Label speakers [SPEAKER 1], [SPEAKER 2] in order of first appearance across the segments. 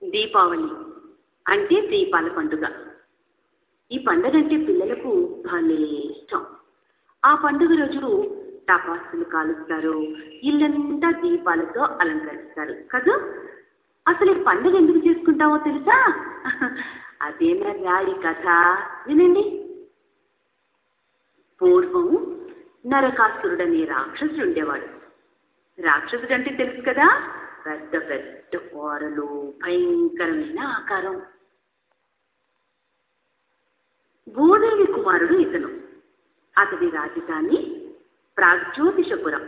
[SPEAKER 1] దీపావళి అంటే దీపాల పండుగ ఈ పండుగ అంటే పిల్లలకు భలే ఇష్టం ఆ పండుగ రోజు టపాసులు కాలుస్తారు ఇల్లంతా దీపాలతో అలంకరిస్తారు కదా అసలు ఈ పండుగ ఎందుకు చేసుకుంటామో తెలుసా అదేనా రాడి కథ వినండి పూర్వం నరకాసురుడనే రాక్షసుడు ఉండేవాడు రాక్షసుడు అంటే తెలుసు కదా పెద్ద పెద్ద కోరలు భయంకరమైన ఆకారం భూదేవి కుమారుడు ఇతను అతడి రాజధాని ప్రాగ్జ్యోతిషపురం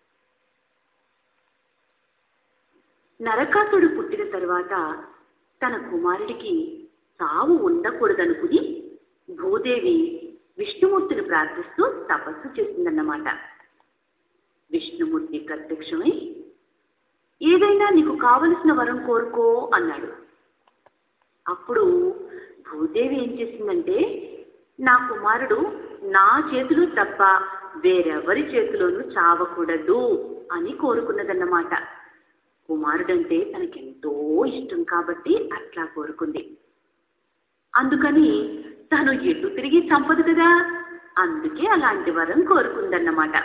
[SPEAKER 1] నరకాసుడు పుట్టిన తరువాత తన కుమారుడికి సావు ఉండకూడదనుకుని భూదేవి విష్ణుమూర్తిని ప్రార్థిస్తూ తపస్సు చేసిందన్నమాట విష్ణుమూర్తి ప్రత్యక్షమై ఏదైనా నీకు కావలసిన వరం కోరుకో అన్నాడు అప్పుడు భూదేవి ఏం చేసిందంటే నా కుమారుడు నా చేతులు తప్ప వేరెవరి చేతిలోనూ చావకూడదు అని కోరుకున్నదన్నమాట కుమారుడంటే తనకెంతో ఇష్టం కాబట్టి అట్లా కోరుకుంది అందుకని తను ఎటు తిరిగి చంపదు కదా అందుకే అలాంటి వరం కోరుకుందన్నమాట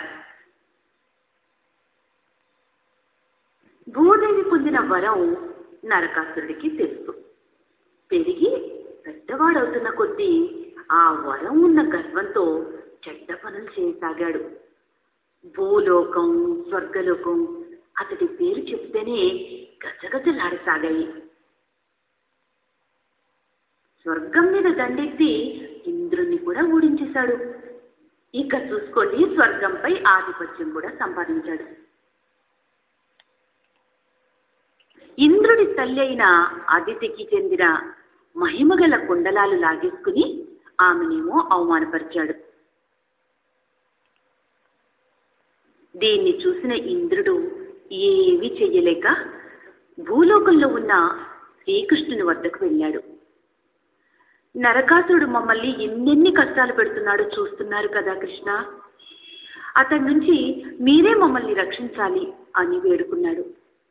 [SPEAKER 1] భూదేవి పొందిన వరం నరకాసురుడికి తెలుసు పెరిగి పెద్దవాడవుతున్న కొద్దీ ఆ వరం ఉన్న గర్వంతో చెడ్డ పనులు చేయసాగాడు భూలోకం స్వర్గలోకం అతడి పేరు చెప్తేనే గజగజలాడసాగాయి స్వర్గం మీద దండెత్తి ఇంద్రుణ్ణి కూడా ఓడించేశాడు ఇక చూసుకోండి స్వర్గంపై ఆధిపత్యం కూడా సంపాదించాడు ఇంద్రుడి తల్లి అయిన అదితికి చెందిన మహిమగల కుండలాలు లాగేసుకుని ఆమెనేమో అవమానపరిచాడు దీన్ని చూసిన ఇంద్రుడు ఏమీ చెయ్యలేక భూలోకంలో ఉన్న శ్రీకృష్ణుని వద్దకు వెళ్ళాడు నరకాసురుడు మమ్మల్ని ఎన్నెన్ని కష్టాలు పెడుతున్నాడో చూస్తున్నారు కదా కృష్ణ అతడి నుంచి మీరే మమ్మల్ని రక్షించాలి అని వేడుకున్నాడు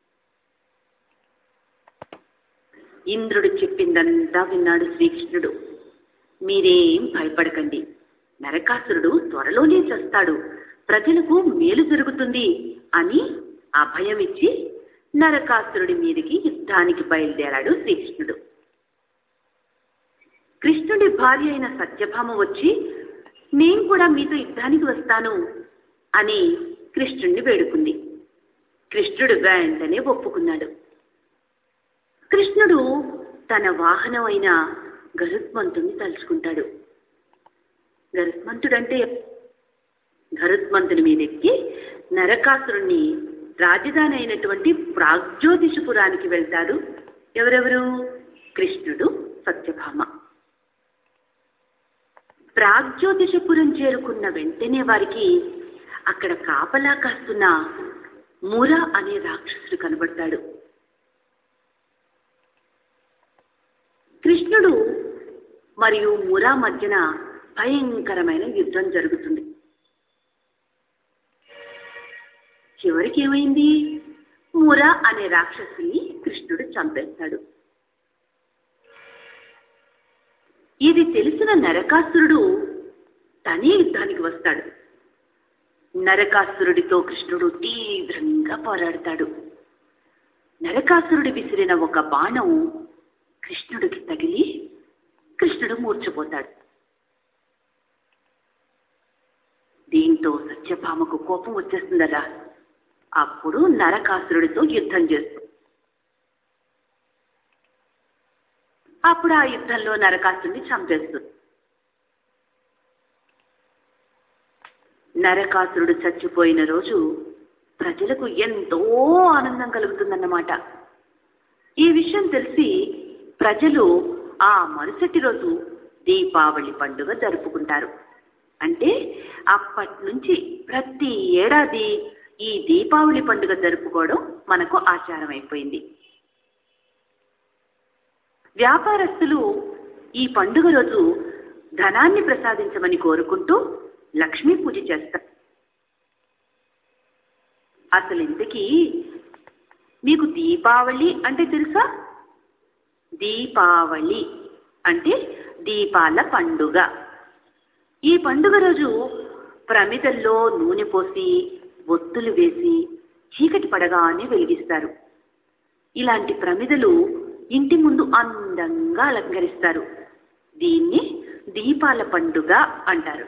[SPEAKER 1] ఇంద్రుడు చెప్పిందంతా విన్నాడు శ్రీకృష్ణుడు మీరేం భయపడకండి నరకాసురుడు త్వరలోనే చస్తాడు ప్రజలకు మేలు జరుగుతుంది అని అభయం ఇచ్చి నరకాసురుడి మీదకి యుద్ధానికి బయలుదేరాడు శ్రీకృష్ణుడు కృష్ణుడి భార్య అయిన సత్యభామ వచ్చి నేను కూడా మీతో యుద్ధానికి వస్తాను అని కృష్ణుడిని వేడుకుంది కృష్ణుడు వెంటనే ఒప్పుకున్నాడు కృష్ణుడు తన వాహనం అయిన గరుత్మంతుణ్ణి తలుచుకుంటాడు గరుత్మంతుడంటే గరుత్మంతుని మీదెక్కి నరకాసురుణ్ణి రాజధాని అయినటువంటి ప్రాగ్జ్యోతిషపురానికి వెళ్తాడు ఎవరెవరు కృష్ణుడు సత్యభామ ప్రాగ్జ్యోతిషపురం చేరుకున్న వెంటనే వారికి అక్కడ కాపలా కాస్తున్న ముర అనే రాక్షసుడు కనబడతాడు కృష్ణుడు మరియు మురా మధ్యన భయంకరమైన యుద్ధం జరుగుతుంది చివరికి ఏమైంది మురా అనే రాక్షసుని కృష్ణుడు చంపేస్తాడు ఇది తెలిసిన నరకాసురుడు తనే యుద్ధానికి వస్తాడు నరకాసురుడితో కృష్ణుడు తీవ్రంగా పోరాడతాడు నరకాసురుడు విసిరిన ఒక బాణం కృష్ణుడికి తగిలి కృష్ణుడు మూర్చపోతాడు దీంతో సత్యభామకు కోపం వచ్చేస్తుందరా అప్పుడు నరకాసురుడితో యుద్ధం చేస్తుంది అప్పుడు ఆ యుద్ధంలో నరకాసురుడిని చంపేస్తుంది నరకాసురుడు చచ్చిపోయిన రోజు ప్రజలకు ఎంతో ఆనందం కలుగుతుందన్నమాట ఈ విషయం తెలిసి ప్రజలు ఆ మరుసటి రోజు దీపావళి పండుగ జరుపుకుంటారు అంటే అప్పటి నుంచి ప్రతి ఏడాది ఈ దీపావళి పండుగ జరుపుకోవడం మనకు ఆచారం అయిపోయింది వ్యాపారస్తులు ఈ పండుగ రోజు ధనాన్ని ప్రసాదించమని కోరుకుంటూ లక్ష్మీ పూజ చేస్తారు అసలు ఇంతకీ మీకు దీపావళి అంటే తెలుసా దీపావళి అంటే దీపాల పండుగ ఈ పండుగ రోజు ప్రమిదల్లో నూనె పోసి ఒత్తులు వేసి చీకటి పడగానే వెలిగిస్తారు ఇలాంటి ప్రమిదలు ఇంటి ముందు అందంగా అలంకరిస్తారు దీన్ని దీపాల పండుగ అంటారు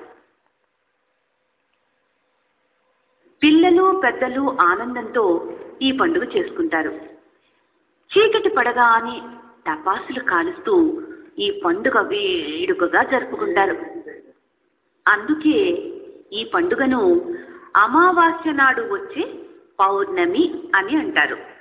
[SPEAKER 1] పిల్లలు పెద్దలు ఆనందంతో ఈ పండుగ చేసుకుంటారు చీకటి పడగానే టపాసులు కాలుస్తూ ఈ పండుగ వేడుకగా జరుపుకుంటారు అందుకే ఈ పండుగను అమావాస్య నాడు వచ్చే పౌర్ణమి అని అంటారు